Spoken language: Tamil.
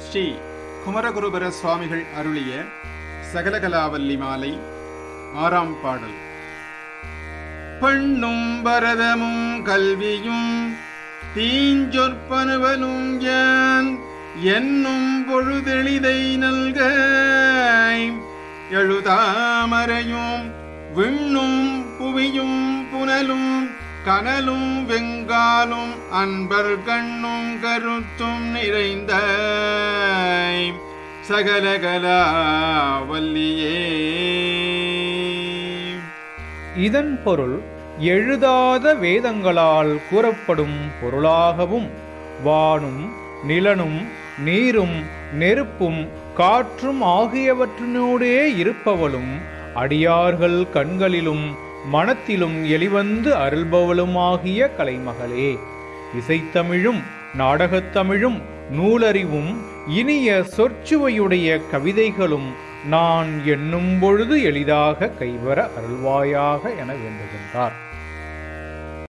ஸ்ரீ குமரகுருபர சுவாமிகள் அருளிய சகலகலாவல்லி மாலை ஆறாம் பாடல் பெண்ணும் பரதமும் கல்வியும் தீஞ்சொற்பனுவலும் யான் என்னும் பொழுதெளிதை நல்க எழுதாமரையும் விண்ணும் புவியும் புனலும் கனலும் வெங்காலும் அன்பர் கண்ணும் கருத்தும் நிறைந்த சகலகலா வல்லியே இதன் பொருள் எழுதாத வேதங்களால் கூறப்படும் பொருளாகவும் வானும் நிலனும் நீரும் நெருப்பும் காற்றும் ஆகியவற்றினோடே இருப்பவளும் அடியார்கள் கண்களிலும் மனத்திலும் எளிவந்து அருள்பவளுமாகிய கலைமகளே இசைத்தமிழும் நாடகத்தமிழும் நூலறிவும் இனிய சொற்சுவையுடைய கவிதைகளும் நான் எண்ணும் பொழுது எளிதாக கைவர அருள்வாயாக என வேண்டுகின்றார்